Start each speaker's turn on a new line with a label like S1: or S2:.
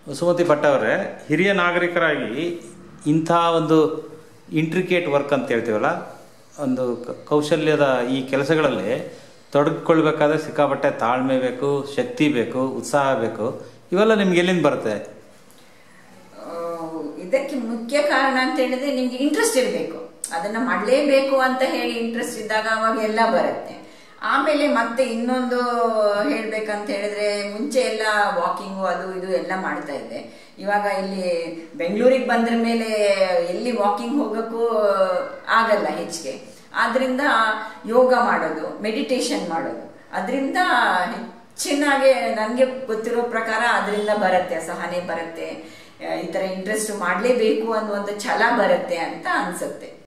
S1: ಸುಮತಿ ಭಟ್ ಅವರೇ ಹಿರಿಯ ನಾಗರಿಕರಾಗಿ ಇಂಥ ಒಂದು ಇಂಟ್ರಿಕೇಟ್ ವರ್ಕ್ ಅಂತ ಹೇಳ್ತೀವಲ್ಲ ಒಂದು ಕ- ಕೌಶಲ್ಯದ ಈ ಕೆಲಸಗಳಲ್ಲಿ ತೊಡಗಿಕೊಳ್ಬೇಕಾದ್ರೆ ಸಿಕ್ಕಾಪಟ್ಟೆ ತಾಳ್ಮೆ ಬೇಕು ಶಕ್ತಿ ಬೇಕು ಉತ್ಸಾಹ ಬೇಕು ಇವೆಲ್ಲ ನಿಮ್ಗೆ ಎಲ್ಲಿಂದ ಬರುತ್ತೆ
S2: ಆ, ಇದಕ್ಕೆ ಮುಖ್ಯ ಕಾರಣ ಅಂತ ಹೇಳಿದ್ರೆ ನಿಮ್ಗೆ ಇಂಟ್ರೆಸ್ಟ್ ಇರಬೇಕು ಅದನ್ನ ಮಾಡಲೇಬೇಕು ಅಂತ ಹೇಳಿ ಇಂಟ್ರೆಸ್ಟ್ ಇದ್ದಾಗ ಅವಾಗ ಎಲ್ಲ ಬರುತ್ತೆ ಆಮೇಲೆ ಮತ್ತೆ ಇನ್ನೊಂದು ಹೇಳ್ಬೇಕಂತ ಹೇಳಿದ್ರೆ ಮುಂಚೆ ಎಲ್ಲ ವಾಕಿಂಗು ಅದು ಇದು ಎಲ್ಲ ಮಾಡ್ತಾ ಇದ್ದೆ ಇವಾಗ ಇಲ್ಲಿ ಬೆಂಗಳೂರಿಗೆ ಬಂದ್ರ ಮೇಲೆ ಎಲ್ಲಿ ವಾಕಿಂಗ್ ಹೋಗಕ್ಕೂ ಆಗಲ್ಲ ಹೆಚ್ಚಿಗೆ ಆದ್ರಿಂದ ಯೋಗ ಮಾಡೋದು ಮೆಡಿಟೇಷನ್ ಮಾಡೋದು ಅದರಿಂದ ಹೆಚ್ಚಿನಾಗೆ ನನಗೆ ಗೊತ್ತಿರೋ ಪ್ರಕಾರ ಅದರಿಂದ ಬರುತ್ತೆ ಸಹನೆ ಬರುತ್ತೆ ಆ, ಈ ತರ ಇಂಟ್ರೆಸ್ಟ್ ಮಾಡಲೇಬೇಕು ಅನ್ನೋ ಒಂದು ಛಲ ಬರುತ್ತೆ ಅಂತ ಅನ್ಸುತ್ತೆ